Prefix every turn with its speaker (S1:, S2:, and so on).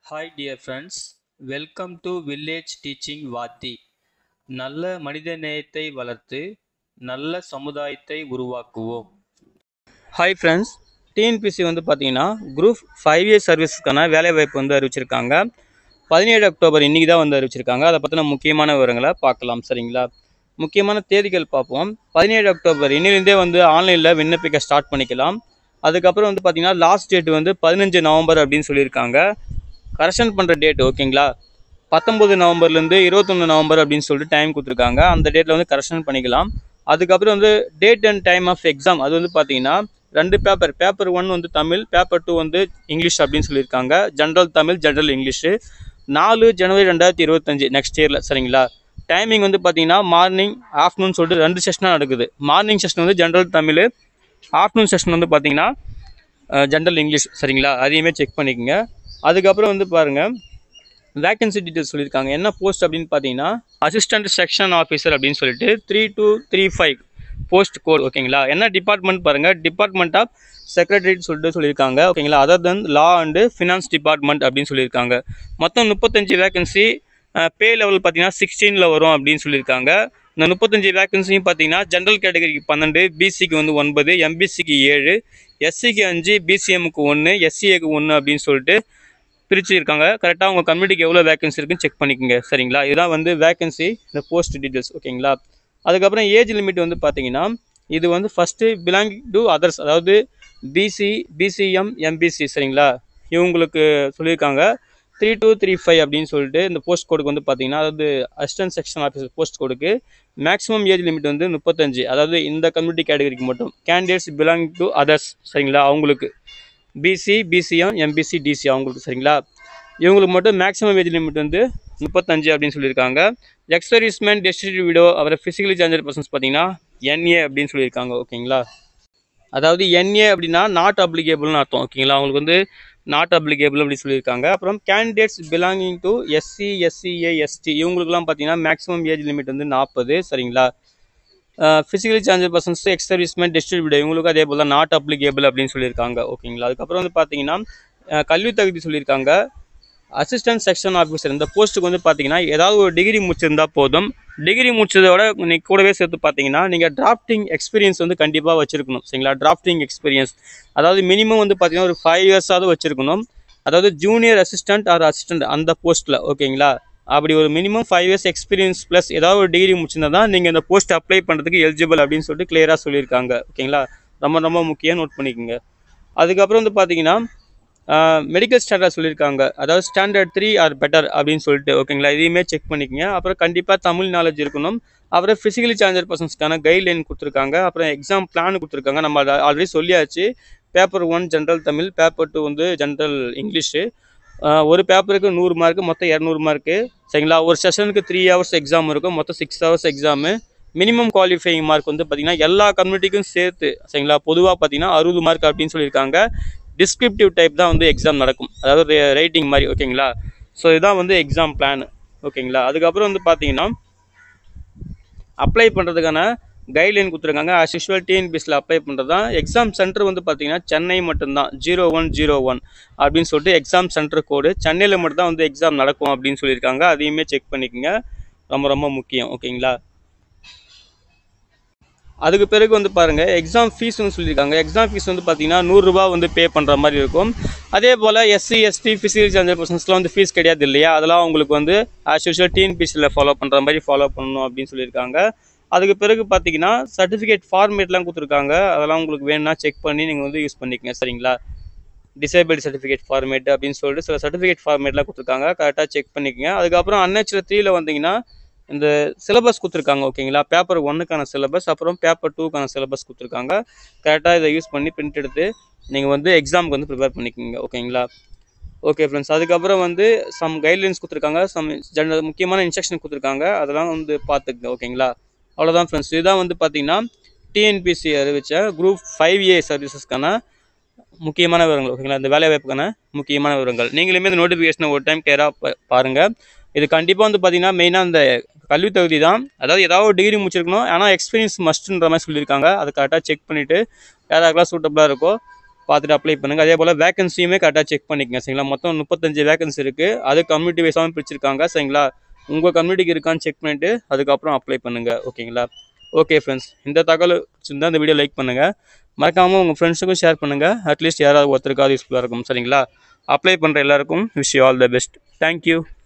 S1: hi dear friends welcome to village teaching வாத்தி நல்ல மனித நேயத்தை வளர்த்து நல்ல சமுதாயத்தை உருவாக்குவோம் ஹாய் ஃப்ரெண்ட்ஸ் டிஎன்பிசி வந்து பார்த்தீங்கன்னா குரூப் ஃபைவ் இயர் சர்வீஸ்க்கான வேலைவாய்ப்பு வந்து அறிவிச்சிருக்காங்க பதினேழு அக்டோபர் இன்றைக்கி தான் வந்து அறிவிச்சிருக்காங்க அதை பற்றின முக்கியமான விவரங்களை பார்க்கலாம் சரிங்களா முக்கியமான தேதிகள் பார்ப்போம் பதினேழு அக்டோபர் இன்னிலிருந்தே வந்து ஆன்லைனில் விண்ணப்பிக்க ஸ்டார்ட் பண்ணிக்கலாம் அதுக்கப்புறம் வந்து பார்த்தீங்கன்னா லாஸ்ட் டேட் வந்து பதினஞ்சு நவம்பர் அப்படின்னு சொல்லியிருக்காங்க கரெக்ஷன் பண்ணுற டேட் ஓகேங்களா பத்தொம்பது நவம்பர்லேருந்து இருபத்தொன்று நவம்பர் அப்படின்னு சொல்லிட்டு டைம் கொடுத்துருக்காங்க அந்த டேட்டில் வந்து கரெக்ஷன் பண்ணிக்கலாம் அதுக்கப்புறம் வந்து date and time of exam அது வந்து பார்த்தீங்கன்னா ரெண்டு பேப்பர் பேப்பர் ஒன் வந்து தமிழ் பேப்பர் டூ வந்து இங்கிலீஷ் அப்படின்னு சொல்லியிருக்காங்க ஜென்ரல் தமிழ் ஜென்ரல் இங்கிலீஷு நாலு ஜனவரி ரெண்டாயிரத்தி இருபத்தஞ்சு நெக்ஸ்ட் இயரில் சரிங்களா டைமிங் வந்து பார்த்தீங்கன்னா மார்னிங் ஆஃப்டர்நூன் சொல்லிட்டு ரெண்டு செஷனாக நடக்குது மார்னிங் செஷன் வந்து ஜென்ரல் தமிழ் ஆஃப்டர்நூன் செஷன் வந்து பார்த்தீங்கன்னா ஜென்ரல் இங்கிலீஷ் சரிங்களா அதையுமே செக் பண்ணிக்கோங்க அதுக்கப்புறம் வந்து பாருங்கள் வேகன்சி டீட்டெயில்ஸ் சொல்லியிருக்காங்க என்ன போஸ்ட் அப்படின்னு பார்த்தீங்கன்னா அசிஸ்டன்ட் செக்ஷன் ஆஃபீஸர் அப்படின்னு சொல்லிட்டு three two three five post code ஓகேங்களா என்ன டிபார்ட்மெண்ட் பாருங்கள் டிபார்ட்மெண்ட் ஆஃப் செக்ரட்டரின்னு சொல்லிட்டு சொல்லியிருக்காங்க ஓகேங்களா other then law and finance department அப்படின்னு சொல்லியிருக்காங்க மொத்தம் முப்பத்தஞ்சு வேகன்சி பே லெவல் பார்த்தீங்கன்னா சிக்ஸ்டீனில் வரும் அப்படின்னு சொல்லியிருக்காங்க இந்த முப்பத்தஞ்சு வேகன்சியும் பார்த்தீங்கன்னா ஜென்ரல் கேட்டகரிக்கு பன்னெண்டு பிசிக்கு வந்து ஒன்பது எம்பிசிக்கு ஏழு எஸ்சிக்கு அஞ்சு பிசிஎம்க்கு ஒன்று எஸ்சிஏக்கு ஒன்று அப்படின்னு சொல்லிட்டு பிரிச்சுருக்காங்க கரெக்டாக உங்கள் கம்யூனிட்டிக்கு எவ்வளோ வேகன்சி இருக்குன்னு செக் பண்ணிக்கோங்க சரிங்களா இதுதான் வந்து வேகன்சி இந்த போஸ்ட் டீட்டெயில்ஸ் ஓகேங்களா அதுக்கப்புறம் ஏஜ் லிமிட் வந்து பார்த்தீங்கன்னா இது வந்து ஃபஸ்ட்டு பிலாங் டு அதர்ஸ் அதாவது பிசி பிசிஎம் எம்பிசி சரிங்களா இவங்களுக்கு சொல்லியிருக்காங்க த்ரீ டூ த்ரீ ஃபைவ் அப்படின்னு சொல்லிட்டு இந்த போஸ்ட் கோடுக்கு வந்து பார்த்தீங்கன்னா அதாவது அசிஸ்டன்ட் செக்ஷன் ஆஃபீஸர் போஸ்ட் கோடுக்கு மேக்ஸிமம் ஏஜ் லிமிட் வந்து முப்பத்தஞ்சு அதாவது இந்த கம்யூனிட்டி கேட்டகரிக்கு மட்டும் கேண்டிடேட்ஸ் பிலாங் டு அதர்ஸ் சரிங்களா அவங்களுக்கு பிசி பிசிஎம் எம்பிசி டிசி அவங்களுக்கு சரிங்களா இவங்களுக்கு மட்டும் மேக்ஸிமம் ஏஜ் லிமிட் வந்து முப்பத்தஞ்சு அப்படின்னு சொல்லியிருக்காங்க எக்ஸ்பெரிஸ்மெண்ட் டெஸ்டிடி விடோ அவரை ஃபிசிக்கலி சேஞ்சர் பர்சன்ஸ் பார்த்தீங்கன்னா என்ஏ அப்படின்னு சொல்லியிருக்காங்க ஓகேங்களா அதாவது என்ஏ அப்படின்னா நாட் அப்ளிகேபிள்னு அர்த்தம் ஓகேங்களா அவங்களுக்கு வந்து நாட் அப்ளிகேபிள் அப்படின்னு சொல்லியிருக்காங்க அப்புறம் candidates belonging to SC SCA ST இவங்களுக்குலாம் பார்த்தீங்கன்னா மேக்ஸிமம் ஏஜ் லிமிட் வந்து நாற்பது சரிங்களா physically changer persons ex serviceman distribute இவங்களுக்கு அதே போல் நாட் அப்ளிகேபிள் அப்படின்னு சொல்லியிருக்காங்க ஓகேங்களா அதுக்கப்புறம் வந்து பார்த்தீங்கன்னா கல்வி தகுதி சொல்லியிருக்காங்க அசிஸ்டன்ட் செக்ஷன் ஆஃபீஸர் இந்த போஸ்ட்டுக்கு வந்து பார்த்தீங்கன்னா ஏதாவது ஒரு டிகிரி முடிச்சிருந்தா போதும் டிகிரி முடிச்சதோட நீங்கள் கூடவே சேர்த்து பார்த்தீங்கன்னா நீங்கள் டிராஃப்டிங் எக்ஸ்பீரியன்ஸ் வந்து கண்டிப்பாக வச்சுருக்கணும் சரிங்களா டிராஃப்டிங் எக்ஸ்பீரியன்ஸ் அதாவது மினிமம் வந்து பார்த்தீங்கன்னா ஒரு ஃபைவ் இயர்ஸாவது வச்சுருக்கணும் அதாவது ஜூனியர் அசிஸ்டன்ட் ஆர் அசிஸ்டன்ட் அந்த போஸ்ட்டில் ஓகேங்களா அப்படி ஒரு minimum five years experience plus ஏதாவது ஒரு டிகிரி முடிச்சிருந்தா தான் நீங்கள் இந்த போஸ்ட் அப்ளை பண்ணுறதுக்கு எலிஜிபிள் அப்படின்னு சொல்லிட்டு கிளியராக சொல்லியிருக்காங்க ஓகேங்களா ரொம்ப ரொம்ப முக்கியம் நோட் பண்ணிக்கோங்க அதுக்கப்புறம் வந்து பார்த்தீங்கன்னா மெடிக்கல் ஸ்டாண்டர்ட் சொல்லியிருக்காங்க அதாவது ஸ்டாண்டர்ட் த்ரீ ஆர் பெட்டர் அப்படின்னு சொல்லிட்டு ஓகேங்களா இதையுமே செக் பண்ணிக்கங்க அப்புறம் கண்டிப்பாக தமிழ் நாலேஜ் இருக்கணும் அப்புறம் ஃபிசிக்கலி சேஞ்சர் பர்சன்ஸ்க்கான கைட்லைன் கொடுத்துருக்காங்க அப்புறம் எக்ஸாம் பிளான் கொடுத்துருக்காங்க நம்ம ஆல்ரெடி சொல்லியாச்சு paper one general Tamil paper two வந்து ஜென்ரல் இங்கிலீஷு ஒரு பேப்பருக்கு நூறு மார்க்கு மொத்தம் இரநூறு மார்க்கு சரிங்களா ஒரு செஷனுக்கு த்ரீ ஹவர்ஸ் எக்ஸாம் இருக்கும் மொத்தம் six hours exam minimum qualifying mark வந்து பார்த்திங்கன்னா எல்லா கம்யூனிட்டிக்கும் சேர்த்து சரிங்களா பொதுவாக பார்த்தீங்கன்னா அறுபது மார்க் அப்படின்னு சொல்லியிருக்காங்க டிஸ்கிரிப்டிவ் டைப் தான் வந்து எக்ஸாம் நடக்கும் அதாவது ரைட்டிங் மாதிரி ஓகேங்களா ஸோ இதுதான் வந்து எக்ஸாம் பிளான் ஓகேங்களா அதுக்கப்புறம் வந்து பார்த்தீங்கன்னா அப்ளை பண்ணுறதுக்கான கைட்லைன் கொடுத்துருக்காங்க ஆஸ் யூஷுவல் டிஎன்பிஎஸ்சில் அப்ளை பண்ணுறது தான் எக்ஸாம் சென்டர் வந்து பார்த்தீங்கன்னா சென்னை மட்டும்தான் ஜீரோ ஒன் ஜீரோ ஒன் அப்படின்னு சொல்லிட்டு எக்ஸாம் சென்டர் கோடு சென்னையில் மட்டும் தான் வந்து எக்ஸாம் நடக்கும் அப்படின்னு சொல்லியிருக்காங்க அதையுமே செக் பண்ணிக்கோங்க ரொம்ப ரொம்ப முக்கியம் ஓகேங்களா அதுக்கு பிறகு வந்து பாருங்கள் எக்ஸாம் ஃபீஸ்னு சொல்லியிருக்காங்க எக்ஸாம் ஃபீஸ் வந்து பார்த்தீங்கன்னா நூறுரூவா வந்து பே பண்ணுற மாதிரி இருக்கும் அதே போல் எஸ்சி எஸ்டி ஃபிசிக்கல் சேஞ்சர் பர்சன்ஸ்லாம் வந்து ஃபீஸ் கிடையாது இல்லையா அதெல்லாம் உங்களுக்கு வந்து ஆஸ் யூஷுவல் டிஎன்பிசியில் ஃபாலோ பண்ணுற மாதிரி ஃபாலோ பண்ணணும் அப்படின்னு சொல்லியிருக்காங்க அதுக்கு பிறகு பார்த்தீங்கன்னா சர்டிஃபிகேட் ஃபார்மேட்லாம் கொடுத்துருக்காங்க அதெல்லாம் உங்களுக்கு வேணும்னா செக் பண்ணி நீங்கள் வந்து யூஸ் பண்ணிக்கங்க சரிங்களா டிசேபிள் சர்டிஃபிகேட் ஃபார்மேட் அப்படின்னு சொல்லிட்டு சில சர்டிஃபிகேட் ஃபார்மேட்லாம் கொடுத்துருக்காங்க கரெக்டாக செக் பண்ணிக்கங்க அதுக்கப்புறம் அன்நேச்சுரல் த்ரீயில் வந்தீங்கன்னா இந்த சிலபஸ் கொடுத்துருக்காங்க ஓகேங்களா பேப்பர் ஒன்றுக்கான சிலபஸ் அப்புறம் பேப்பர் டூக்கான சிலபஸ் கொடுத்துருக்காங்க கரெக்டாக இதை யூஸ் பண்ணி பிரிண்ட் எடுத்து நீங்கள் வந்து எக்ஸாமுக்கு வந்து ப்ரிப்பேர் பண்ணிக்கோங்க ஓகேங்களா ஓகே ஃப்ரெண்ட்ஸ் அதுக்கப்புறம் வந்து சம் கைட்லைன்ஸ் கொடுத்துருக்காங்க சம் ஜென்ரல் முக்கியமான இன்ஸ்ட்ரக்ஷன் கொடுத்துருக்காங்க அதெல்லாம் வந்து பார்த்துக்குங்க ஓகேங்களா அவ்வளோதான் ஃப்ரெண்ட்ஸ் இதுதான் வந்து பார்த்தீங்கன்னா டிஎன்பிசி அறிவித்த குரூப் ஃபைவ் ஏ சர்வீசஸ்க்கான முக்கியமான விவரங்கள் ஓகேங்களா இந்த வேலைவாய்ப்புக்கான முக்கியமான விவரங்கள் நீங்களுமே இந்த நோட்டிஃபிகேஷனை ஒரு டைம் கேராக பாருங்கள் இது கண்டிப்பாக வந்து பார்த்தீங்கன்னா மெயினாக இந்த கல்வி தகுதி தான் அதாவது ஏதாவது ஒரு டிகிரி முடிச்சிருக்கணும் ஆனால் எக்ஸ்பீரியன்ஸ் மஸ்ட்டுன்ற மாதிரி சொல்லியிருக்காங்க அதை கரெக்டாக செக் பண்ணிவிட்டு யாராருக்கெல்லாம் சூட்டபுளாக இருக்கோ பார்த்துட்டு அப்ளை பண்ணுங்கள் அதே போல் வேகன்சியுமே கரெக்டாக செக் பண்ணிக்கங்க சரிங்களா மொத்தம் முப்பத்தஞ்சு வேகன்சி இருக்குது அது கம்யூனிட்டி வைஸாகவும் பிரிச்சிருக்காங்க சரிங்களா உங்கள் கம்யூனிட்டிக்கு இருக்கான்னு செக் பண்ணிவிட்டு அதுக்கப்புறம் அப்ளை பண்ணுங்கள் ஓகேங்களா ஓகே ஃப்ரெண்ட்ஸ் இந்த தகவல் இருந்தால் இந்த வீடியோ லைக் பண்ணுங்கள் மறக்காமல் உங்கள் ஃப்ரெண்ட்ஸுக்கும் ஷேர் பண்ணுங்கள் அட்லீஸ்ட் யாராவது ஒருத்தருக்காவது யூஸ்ஃபுல்லாக இருக்கும் சரிங்களா அப்ளை பண்ணுற எல்லாருக்கும் wish you all the best thank you